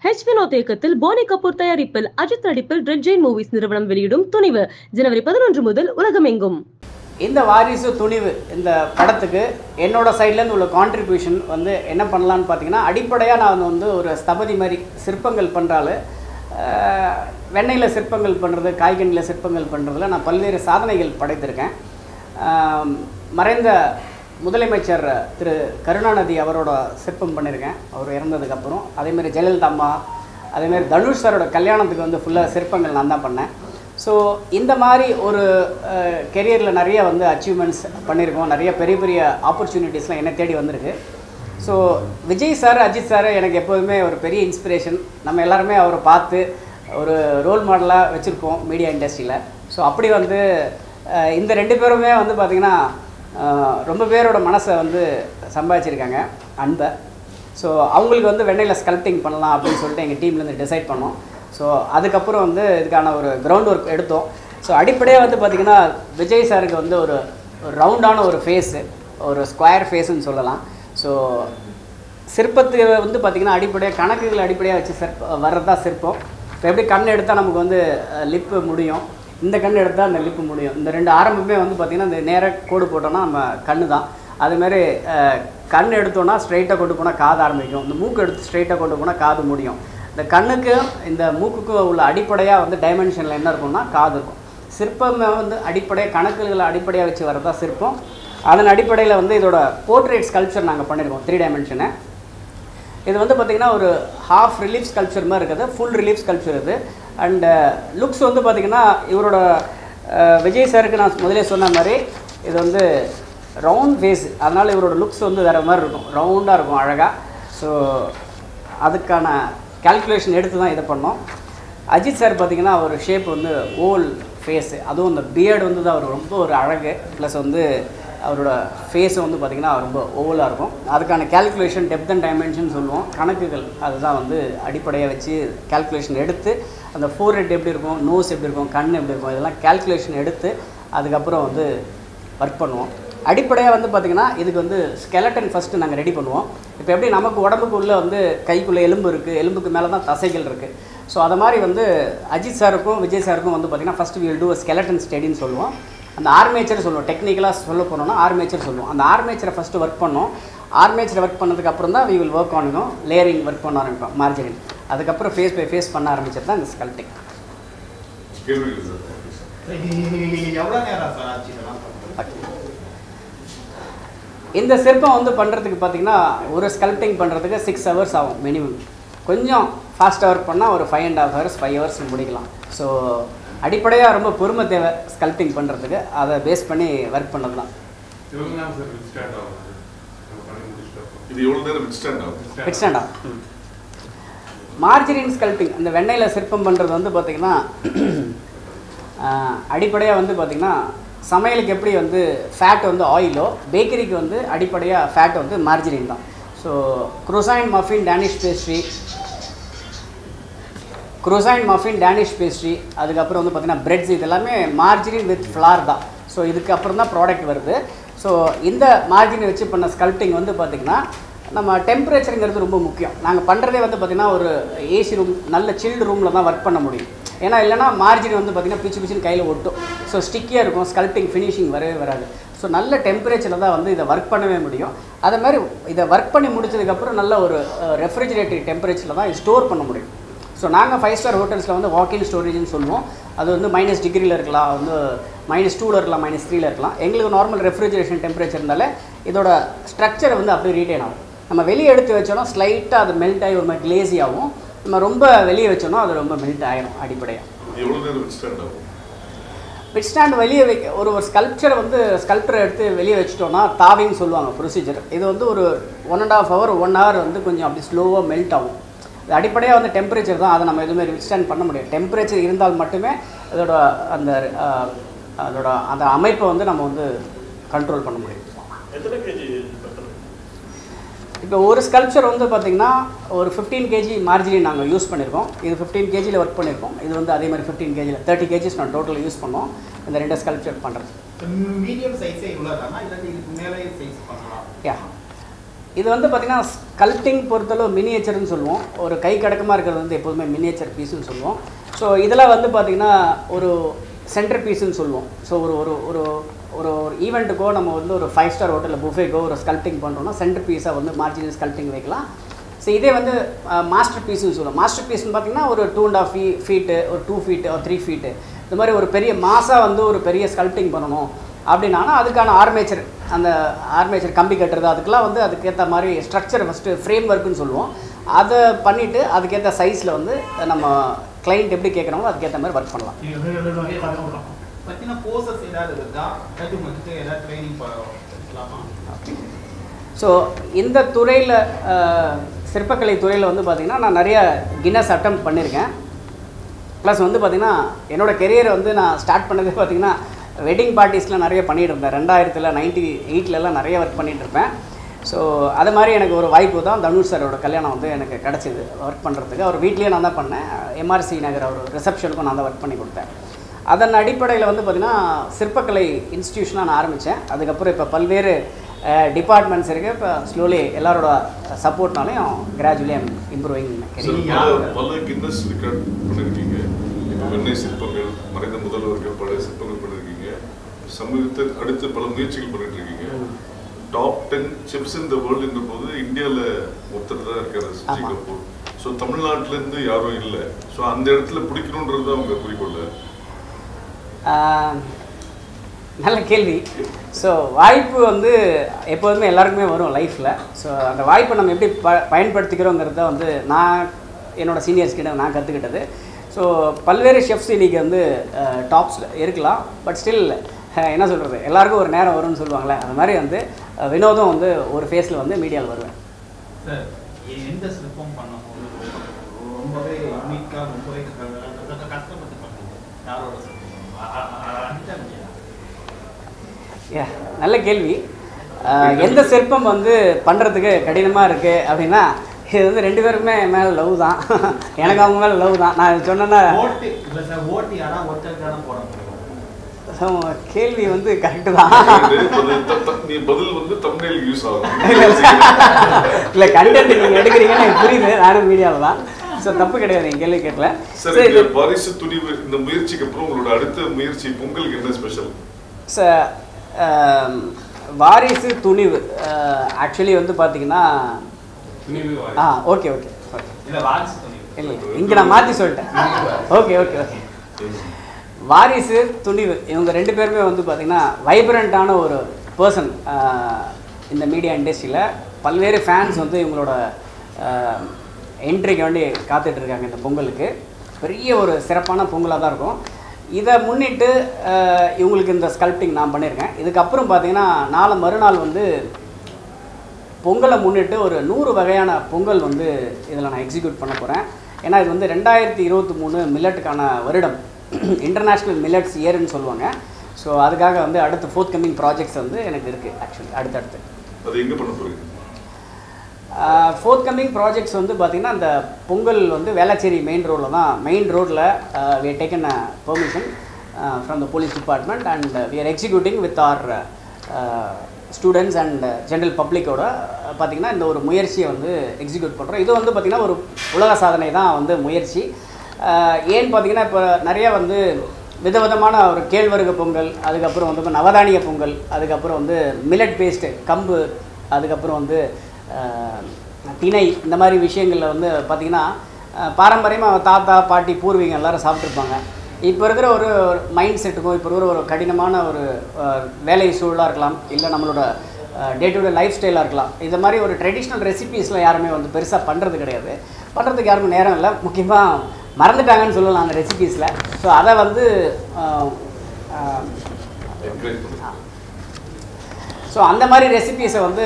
H Vinod இயக்கத்தில் போனி கபூர் தயாரிப்பில் அஜித் நடிப்பில் ரெட் ஜெயின் மூவிஸ் நிறுவனம் வெளியிடும் துணிவு ஜனவரி பதினொன்று முதல் உலகமெங்கும் இந்த வாரிசு துணிவு இந்த படத்துக்கு என்னோட சைட்லேருந்து உள்ள கான்ட்ரிபியூஷன் வந்து என்ன பண்ணலான்னு பார்த்தீங்கன்னா அடிப்படையாக நான் வந்து ஒரு ஸ்தபதி மாதிரி சிற்பங்கள் பண்ணுறாள் வெண்ணெயில் சிற்பங்கள் பண்ணுறது காய்கனியில் சிற்பங்கள் பண்ணுறதுல நான் பல்வேறு சாதனைகள் படைத்திருக்கேன் ஆம், மறைந்த முதலமைச்சர் திரு கருணாநிதி அவரோட சிற்பம் பண்ணியிருக்கேன் அவர் இறந்ததுக்கப்புறம் அதேமாதிரி ஜெயலலிதா அம்மா அதேமாதிரி தனுஷ் சாரோட கல்யாணத்துக்கு வந்து ஃபுல்லாக சிற்பங்கள் நான் தான் பண்ணேன் ஸோ இந்த மாதிரி ஒரு கெரியரில் நிறைய வந்து அச்சீவ்மெண்ட்ஸ் பண்ணியிருக்கோம் நிறைய பெரிய பெரிய ஆப்பர்ச்சுனிட்டிஸ்லாம் என்னை தேடி வந்திருக்கு so Vijay sir Ajith sir எனக்கு எப்போதுமே ஒரு பெரிய இன்ஸ்பிரேஷன் நம்ம எல்லாருமே அவரை பார்த்து ஒரு ரோல் மாடலாக வச்சுருப்போம் மீடியா இண்டஸ்ட்ரியில் ஸோ அப்படி வந்து அஹ், இந்த ரெண்டு பேருமே வந்து பார்த்திங்கன்னா அஹ், ரொம்ப பேரோட மனசை வந்து சம்பாதிச்சிருக்காங்க அன்பை ஸோ அவங்களுக்கு வந்து வெண்ணையில் ஸ்கல்ப்டிங் பண்ணலாம் அப்படின்னு சொல்லிட்டு எங்கள் டீம்லேருந்து டிசைட் பண்ணோம் ஸோ அதுக்கப்புறம் வந்து இதுக்கான ஒரு கிரவுண்ட் ஒர்க் எடுத்தோம் ஸோ அடிப்படையாக வந்து பார்த்திங்கன்னா விஜய் சாருக்கு வந்து ஒரு ஒரு ரவுண்டான ஒரு ஃபேஸு ஒரு ஸ்கொயர் ஃபேஸுன்னு சொல்லலாம் ஸோ சிற்பத்துக்கு வந்து பார்த்திங்கன்னா அடிப்படையாக கணக்குகள் அடிப்படையாக வச்சு சிற்ப வர்றதா சிற்பம் இப்போ எப்படி கண் எடுத்தால் நமக்கு வந்து லிப்பு முடியும் இந்த கண் எடுத்தால் அந்த லிப்பு முடியும் இந்த ரெண்டு ஆரம்பமே வந்து பார்த்திங்கன்னா இந்த நேராக கோடு போட்டோம்னா நம்ம கண்ணு தான் அதுமாரி கண் எடுத்தோன்னா ஸ்ட்ரைட்டாக கொண்டு போனால் காது ஆரம்பிக்கும் இந்த மூக்கு எடுத்து ஸ்ட்ரைட்டாக கொண்டு போனால் காது முடியும் இந்த கண்ணுக்கும் இந்த மூக்குக்கும் உள்ள அடிப்படையாக வந்து டைமென்ஷனில் என்ன இருக்கும்னா காது இருக்கும் சிற்பம் வந்து அடிப்படையாக கணக்குகளை அடிப்படையாக வச்சு வரதா சிற்பம் அதன் அடிப்படையில் வந்து இதோட போர்ட்ரேட் ஸ்கல்ப்சர் நாங்கள் பண்ணியிருக்கோம் த்ரீ டைமென்ஷனை இது வந்து பார்த்திங்கன்னா ஒரு ஹாஃப் ரிலீஃப் ஸ்கல்ப்சர் மாதிரி இருக்குது ஃபுல் ரிலீஃப் ஸ்கல்ப்சர் இது அண்ட் லுக்ஸ் வந்து பார்த்திங்கன்னா இவரோட அஹ், விஜய் சாருக்கு நான் முதலே சொன்ன மாதிரி இது வந்து ரவுண்ட் ஃபேஸ் அதனால் இவரோட லுக்ஸ் வந்து வேறு மாதிரி இருக்கும் ரவுண்டாக இருக்கும் அழகாக ஸோ அதுக்கான கால்குலேஷன் எடுத்து தான் இதை பண்ணோம் அஜித் சார் பார்த்தீங்கன்னா ஒரு ஷேப் வந்து ஓல் ஃபேஸு அதுவும் அந்த பியர்டு வந்து தான் அவர் ரொம்ப ஒரு அழகு ப்ளஸ் வந்து அவரோட ஃபேஸ் வந்து பார்த்திங்கன்னா ரொம்ப ஓவலாக இருக்கும் அதுக்கான கால்குலேஷன் டெப்த் அண்ட் டைமென்ஷன் சொல்லுவோம் கணக்குகள் அதுதான் வந்து அடிப்படையாக வச்சு கால்குலேஷன் எடுத்து அந்த ஃபோர் ஹெட் எப்படி இருக்கும் நோஸ் எப்படி இருக்கும் கண் எப்படி இருக்கும் இதெல்லாம் கால்குலேஷன் எடுத்து அதுக்கப்புறம் வந்து ஒர்க் பண்ணுவோம் அடிப்படையாக வந்து பார்த்திங்கன்னா இதுக்கு வந்து ஸ்கெலட்டன் ஃபஸ்ட்டு நாங்கள் ரெடி பண்ணுவோம் இப்போ எப்படி நமக்கு உடம்புக்குள்ளே வந்து கைக்குள்ளே எலும்பு இருக்குது எலும்புக்கு மேலே தான் தசைகள் இருக்குது ஸோ அதை மாதிரி வந்து அஜித் சாருக்கும் விஜய் சாருக்கும் வந்து பார்த்திங்கன்னா ஃபஸ்ட் வில் டூ ஸ்கெலட்டன் ஸ்டடின்னு சொல்லுவோம் அந்த ஆர்மேச்சர் சொல்லுவோம் டெக்னிக்கலாக சொல்ல போனோம்னா ஆர்மேச்சர் சொல்லுவோம் அந்த ஆர்மேச்சரை ஃபஸ்ட்டு ஒர்க் பண்ணோம் ஆர்மேச்சரை ஒர்க் பண்ணதுக்கு அப்புறம் தான் வி வில் ஒர்க் ஆனணும் லேயரிங் ஒர்க் பண்ண ஆரம்பிப்போம் மார்ஜரின் அதுக்கப்புறம் ஃபேஸ் பை ஃபேஸ் பண்ண ஆரம்பிச்சது தான் இந்த ஸ்கல்டிங் கேள்விகள் சார் எவ்வளோ நேரம் சார் ஆச்சு இதெல்லாம் பண்றதுக்கு? இந்த சிற்பம் வந்து பண்ணுறதுக்கு பார்த்தீங்கன்னா ஒரு ஸ்கல்ப்டிங் பண்ணுறதுக்கு சிக்ஸ் ஹவர்ஸ் ஆகும் மினிமம் கொஞ்சம் ஃபாஸ்ட்டாக ஒர்க் பண்ணால் ஒரு five and half hours five hours முடிக்கலாம் ஸோ அடிப்படையாக ரொம்ப பொறுமை தேவை ஸ்கல்ப்டிங் பண்ணுறதுக்கு அதை பேஸ் பண்ணி ஒர்க் பண்ணது தான் எவ்வளவு நேரம் சார் ஸ்டார்ட் ஆகும் நம்ம பண்ணி முடிச்சிட்டோம் இது எவ்வளவு நேரம் விட்ஸ்டாண்ட் ஆகும் எக்ஸ்டெண்டா மார்ஜரின் ஸ்கல்ப்டிங் இந்த வெண்ணெயில் சிற்பம் பண்ணுறது வந்து பார்த்திங்கன்னா அடிப்படையாக வந்து பார்த்திங்கன்னா சமையலுக்கு எப்படி வந்து ஃபேட் வந்து ஆயிலோ பேக்கரிக்கு வந்து அடிப்படையாக ஃபேட் வந்து மார்ஜரின் தான் so croissant muffin Danish pastry croissant muffin Danish pastry அதுக்கப்புறம் வந்து பார்த்திங்கன்னா பிரெட்ஸ் இது எல்லாமே மார்ஜரின் வித் ஃப்ளார் தான் ஸோ இதுக்கப்புறம் தான் ப்ராடக்ட் வருது ஸோ இந்த மார்ஜினை வச்சு பண்ண ஸ்கல்ப்டிங் வந்து பார்த்திங்கன்னா நம்ம டெம்பரேச்சருங்கிறது ரொம்ப முக்கியம் நாங்கள் பண்ணுறதே வந்து பார்த்திங்கன்னா ஒரு ஏசி ரூம் நல்ல சில்டு ரூமில் தான் ஒர்க் பண்ண முடியும் ஏன்னா இல்லைனா மார்ஜின் வந்து பார்த்திங்கன்னா பிச்சு பிச்சுன்னு கையில் ஒட்டும் ஸோ ஸ்டிக்கியாக இருக்கும் ஸ்கல்ப்டிங் ஃபினிஷிங் வரவே வராது ஸோ நல்ல டெம்பரேச்சரில் தான் வந்து இதை ஒர்க் பண்ணவே முடியும் அதே மாதிரி இதை ஒர்க் பண்ணி முடிச்சதுக்கப்புறம் நல்ல ஒரு ரெஃப்ரிஜிரேட்டரி டெம்பரேச்சரில் தான் ஸ்டோர் பண்ண முடியும் ஸோ நாங்கள் ஃபைவ் ஸ்டார் ஹோட்டல்ஸில் வந்து வாக்கின் ஸ்டோரேஜ்னு சொல்லுவோம் அது வந்து மைனஸ் டிகிரியில் இருக்கலாம் வந்து மைனஸ் டூவில் இருக்கலாம் மைனஸ் த்ரீல இருக்கலாம் எங்களுக்கு நார்மல் ரெஃப்ரிஜரேஷன் டெம்பரேச்சர் இருந்தாலே இதோட ஸ்ட்ரக்சர் வந்து அப்படியே ரீட்டைன் ஆகும் நம்ம வெளியே எடுத்து வச்சோன்னா ஸ்லைட்டாக அது மெல்ட் ஆகி ஒரு மாதிரி கிளேசி ஆகும் நம்ம ரொம்ப வெளியே வச்சோன்னா அது ரொம்ப மெல்ட் ஆகிடும் அடிப்படையாக இது எவ்வளவு நேரம் விட்ஸ்டாண்ட் ஆகும் பிட் ஸ்டாண்ட் வெளியே வைக்க ஒரு ஒரு ஸ்கல்ப்சரை வந்து ஸ்கல்ப்டரை எடுத்து வெளியே வச்சிட்டோம்னா தாவின்னு சொல்லுவாங்க ப்ரொசீஜர் இது வந்து ஒரு one and half hour one hour வந்து கொஞ்சம் அப்படி ஸ்லோவாக மெல்ட் ஆகும் இது அடிப்படையாக வந்து டெம்பரேச்சர் தான் அதை நம்ம எதுவுமே விட்ஸ்டாண்ட் பண்ண முடியும் டெம்பரேச்சர் இருந்தால் மட்டுமே அதோட அந்த அஹ், அதோட அந்த அமைப்பை வந்து நம்ம வந்து கண்ட்ரோல் பண்ண முடியும் எத்தனை கேஜி பண்றது இப்போ ஒரு ஸ்கல்ப்சர் வந்து பார்த்திங்கன்னா ஒரு ஃபிஃப்டீன் கேஜி மார்ஜின் நாங்கள் யூஸ் பண்ணியிருக்கோம் இது ஃபிஃப்டீன் கேஜியில் ஒர்க் பண்ணியிருக்கோம் இது வந்து அதே மாதிரி ஃபிஃப்டீன் கேஜியில் தேர்ட்டி கேஜிஸ் நான் டோட்டல் யூஸ் பண்ணோம் இந்த ரெண்டு ஸ்கல்ப்சர் பண்ணுறது மீடியம் சைஸே இவ்வளோ தானா இல்லாட்டி இதுக்கு மேலே சைஸ் பண்ணலாம் யா இது வந்து பார்த்திங்கன்னா ஸ்கல்ப்டிங் பொறுத்தளவு மினியேச்சர்னு சொல்லுவோம் ஒரு கை கடக்கமாக இருக்கிறது வந்து எப்போதுமே மினியேச்சர் பீஸ்னு சொல்லுவோம் ஸோ இதில் வந்து பார்த்திங்கன்னா ஒரு சென்டர் பீஸ்னு சொல்லுவோம் ஸோ ஒரு ஒரு ஒரு ஒரு ஒரு ஈவெண்ட்டுக்கோ நம்ம வந்து ஒரு ஃபைவ் ஸ்டார் ஹோட்டலில் புஃபேக்கோ ஒரு ஸ்கல்ப்டிங் பண்ணுறோம்னா சென்டர் பீஸாக வந்து மார்ஜினல் ஸ்கல்ப்டிங் வைக்கலாம் ஸோ இதே வந்து மாஸ்டர் பீஸ்னு சொல்லுவோம் மாஸ்டர் பீஸ்னு பார்த்தீங்கன்னா ஒரு two and half fee feet ஒரு டூ ஃபீட்டு ஒரு த்ரீ ஃபீட்டு இந்த மாதிரி ஒரு பெரிய மாசாக வந்து ஒரு பெரிய ஸ்கல்ப்டிங் பண்ணணும் அப்படின்னா அதுக்கான ஆர்மேச்சர் அந்த ஆர்மேச்சர் கம்பி கட்டுறது அதுக்கெல்லாம் வந்து அதுக்கேற்ற மாதிரி ஸ்ட்ரக்சர் ஃபஸ்ட்டு ஃப்ரேம் ஒர்க்குன்னு சொல்லுவோம் அதை பண்ணிவிட்டு அதுக்கேற்ற சைஸில் வந்து நம்ம கிளைண்ட் எப்படி கேட்குறாங்களோ அதுக்கேற்ற மாதிரி ஒர்க் பண்ணலாம் பார்த்தீங்கன்னா கோர்சஸ் ஏதாவது இருக்கா இல்லாட்டி உங்ககிட்ட ஏதாவது ட்ரைனிங் பண்ணலாமா ஸோ இந்த துறையில் சிற்பக்கலை துறையில் வந்து பார்த்திங்கன்னா நான் நிறைய கின்னஸ் அட்டம் பண்ணியிருக்கேன் ப்ளஸ் வந்து பார்த்திங்கன்னா என்னோடய கெரியரை வந்து நான் ஸ்டார்ட் பண்ணதே பார்த்திங்கன்னா வெட்டிங் பார்ட்டிஸ்லாம் நிறைய பண்ணிகிட்டு இருந்தேன் ரெண்டாயிரத்தில் நைன்டி எயிட்லலாம் நிறைய ஒர்க் பண்ணிகிட்டு இருப்பேன் ஸோ அது மாதிரி எனக்கு ஒரு வாய்ப்பு தான் தனுஷ் சாரோட கல்யாணம் வந்து எனக்கு கிடச்சிது ஒர்க் பண்ணுறதுக்கு அவர் வீட்லேயே நான் தான் பண்ணேன் எம்ஆர்சி நகர் அவர் ரிசப்ஷனுக்கும் நான் தான் ஒர்க் பண்ணி கொடுத்தேன் அதன் அடிப்படையில் வந்து பார்த்திங்கன்னா சிற்பக்கலை இன்ஸ்டியூஷனாக நான் ஆரம்பித்தேன் அதுக்கப்புறம் இப்போ பல்வேறு டிபார்ட்மெண்ட்ஸ் இருக்குது இப்போ ஸ்லோலி எல்லாரோட சப்போர்ட்னாலையும் gradually I'm improving sir, career பல பல கின்னஸ் ரெக்கார்ட் பண்ணிருக்கீங்க இப்போ வெண்ணெய் சிற்பங்கள் மறைந்த முதல்வர்கள் பல சிற்பங்கள் பண்ணிருக்கீங்க சமீபத்தை அடுத்து பல முயற்சிகள் பண்ணிட்டு இருக்கீங்க டாப் டென் செப்ஸ் இந்த வேர்ல்டுன்ற போது இந்தியாவில் ஒருத்தர் தான் இருக்காரு சச்சி ஆமா. கபூர் ஸோ தமிழ்நாட்டுல இருந்து யாரும் இல்லை ஸோ அந்த இடத்துல பிடிக்கணுன்றது தான் அவங்க குறிக்கோள் ஆஹ், நல்ல கேள்வி ஸோ வாய்ப்பு வந்து எப்போதுமே எல்லாருக்குமே வரும் லைஃப்பில் ஸோ அந்த வாய்ப்பை நம்ம எப்படி ப பயன்படுத்திக்கிறோங்கிறத வந்து நான் என்னோட சீனியர்ஸ் கிட்ட நான் கற்றுக்கிட்டது ஸோ பல்வேறு ஷெஃப்ஸ் இன்னைக்கு வந்து டாப்ஸில் இருக்கலாம் பட் ஸ்டில் என்ன சொல்கிறது எல்லாருக்கும் ஒரு நேரம் வரும்னு சொல்லுவாங்களே அந்த மாதிரி வந்து அஹ், வினோதம் வந்து ஒரு ஃபேஸில் வந்து மீடியாவில் வருவேன் சார் எந்த சிற்பம் பண்ணும்போது ரொம்ப- ரொம்பவே யூனிக்காக ரொம்பவே க- க- க- கஷ்டப்பட்டு பண்ணுங்க யாரோட சிற்பம் அ- அ- அ- அடிச்சா முடியாது Yeah, நல்ல கேள்வி அஹ், எந்த சிற்பம் வந்து பண்ணுறதுக்கு கடினமாக இருக்குது அப்படின்னா இது வந்து ரெண்டு பேருக்குமே என் மேலே லவ் தான் எனக்கு அவங்க மேலே லவ் தான் நான் சொன்னேன்னா ஓட்டு இல்லை சார் ஓட்டு யாரா ஒருத்தருக்கான போட முடியும் so, கேள்வி வந்து கரெக்டு தான் நீ பதில் வந்து தமிழில் யூஸ் ஆகும் இல்லை கண்டென்ட் நீங்கள் எடுக்கிறீங்கன்னு எனக்கு புரியுது நானும் மீடியாவில் தான் ஸோ தப்பு கிடையாது என் கேள்வி கேட்கல சரி சரி இந்த வாரிசு துணிவு இந்த முயற்சிக்கு அப்புறம் உங்களோட அடுத்த முயற்சி பொங்கலுக்கு என்ன ஸ்பெஷல் ச- ஆம், வாரிசு துணிவு ஆக்சுவலி வந்து பார்த்தீங்கன்னா ஆ ஓகே ஓகே ஓகே இல்லை வாரிசு துணி இல்லை இங்கே நான் மாற்றி சொல்லிட்டேன் ஓகே ஓகே ஓகே வாரிசு துணிவு இவங்க ரெண்டு பேருமே வந்து பார்த்திங்கன்னா வைப்ரண்ட்டான ஒரு பர்சன் இந்த மீடியா இண்டஸ்ட்ரியில் பல்வேறு ஃபேன்ஸ் வந்து இவங்களோட என்ட்ரிக்கு வேண்டி காத்துட்டு இருக்காங்க இந்த பொங்கலுக்கு பெரிய ஒரு சிறப்பான பொங்கலாக தான் இருக்கும் இதை முன்னிட்டு ஆஹ், இவங்களுக்கு இந்த ஸ்கல்ப்டிங் நான் பண்ணியிருக்கேன் இதுக்கப்புறம் பார்த்தீங்கன்னா நாளை மறுநாள் வந்து பொங்கலை முன்னிட்டு ஒரு நூறு வகையான பொங்கல் வந்து இதில் நான் எக்ஸிக்யூட் பண்ண போகிறேன் ஏன்னா இது வந்து ரெண்டாயிரத்தி இருபத்தி மூணு மில்லட்டுக்கான வருடம் இன்டர்நேஷ்னல் மில்லட்ஸ் இயர்னு சொல்லுவாங்க ஸோ அதுக்காக வந்து அடுத்து ஃபோர்த் கமிங் ப்ராஜெக்ட்ஸ் வந்து எனக்கு இருக்குது ஆக்சுவலி அடுத்தடுத்து அது எங்க பண்ண போறீங்க ஃபோர்த் கமிங் ப்ராஜெக்ட்ஸ் வந்து பார்த்திங்கன்னா அந்த பொங்கல் வந்து வேளச்சேரி மெயின் ரோடில் தான் மெயின் ரோட்டில் we taken a permission from the police department and we are executing with our students and general பப்ளிக்கோட பார்த்திங்கன்னா இந்த ஒரு முயற்சியை வந்து எக்ஸிக்யூட் பண்ணுறோம் இது வந்து பார்த்திங்கன்னா ஒரு உலக சாதனை தான் வந்து முயற்சி அஹ், ஏன்னு பார்த்தீங்கன்னா இப்போ நிறைய வந்து விதவிதமான ஒரு கேழ்வரகு பொங்கல் அதுக்கப்புறம் வந்து நவதானிய பொங்கல் அதுக்கப்புறம் வந்து மில்லட் பேஸ்டு கம்பு அதுக்கப்புறம் வந்து அஹ், திணை இந்த மாதிரி விஷயங்களில் வந்து பார்த்திங்கன்னா பாரம்பரியமாக தாத்தா பாட்டி பூர்வீகம் எல்லாரும் சாப்பிட்ருப்பாங்க இப்போ இருக்கிற ஒரு மைண்ட் செட்டுக்கும் இப்போ இருக்கிற ஒரு கடினமான ஒரு அஹ், வேலை சூழலாக இருக்கலாம் இல்லை நம்மளோட டே டு டே லைஃப் ஸ்டைலாக இருக்கலாம் இந்த மாதிரி ஒரு ட்ரெடிஷ்னல் ரெசிபீஸ்லாம் யாருமே வந்து பெருசாக பண்ணுறது கிடையாது பண்ணுறதுக்கு யாருக்கும் நேரம் இல்லை முக்கியமாக மறந்துட்டாங்கன்னு சொல்லலாம் அந்த ரெசிபீஸில் ஸோ அதை வந்து என்கரேஜ் பண்ணுங்க ஸோ அந்த மாதிரி ரெசிபீஸை வந்து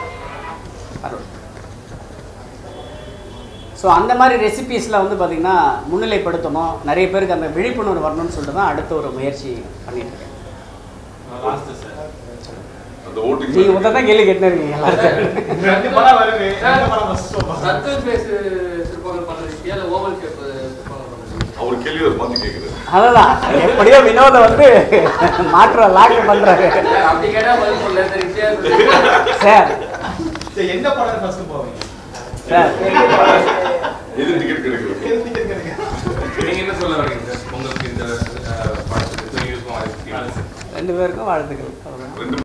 ஸோ அந்த மாதிரி ரெசிபீஸில் வந்து பார்த்திங்கன்னா முன்னிலைப்படுத்தணும் நிறைய பேருக்கு அந்த விழிப்புணர்வு வரணும்னு சொல்லிட்டு தான் அடுத்த ஒரு முயற்சி பண்ணிட்டு இருக்கேன் லாஸ்ட் சார் அந்த ஓட்டிங் நீங்கள் மொத்தம் தான் கேள்வி கேட்டுன்னு இருக்கீங்க எல்லாரும் ரெண்டு படம் வருது ரெண்டு படம் first show பாருங்க. சர்க்கிள் பேஸ் சிற்பங்கள் பண்றதுக்கு இல்ல ஓவல் ஷேப் சிற்பங்கள் பண்றதுக்கு அவர் கேள்வி அவர் மாத்தி கேட்கிறாரு அதுதான் எப்படியோ வினோதம் வந்து மாற்ற லாக் பண்ணுறாரு அப்படி கேட்டா பதில் சொல்ல தெரிஞ்சே சார் சரி எந்த படம் ஃபர்ஸ்ட் போவீங்க சார் எது டிக்கெட் கிடைக்கும் எது ticket கிடைக்கும் நீங்க என்ன சொல்ல வரீங்க சார் உங்களுக்கு இந்த அஹ், படத்துக்கு துணிவுக்கும் வாழ்த்துக்கள். ரெண்டு பேருக்கும் வாழ்த்துக்கள் அவ்வளவுதான். ரெண்டு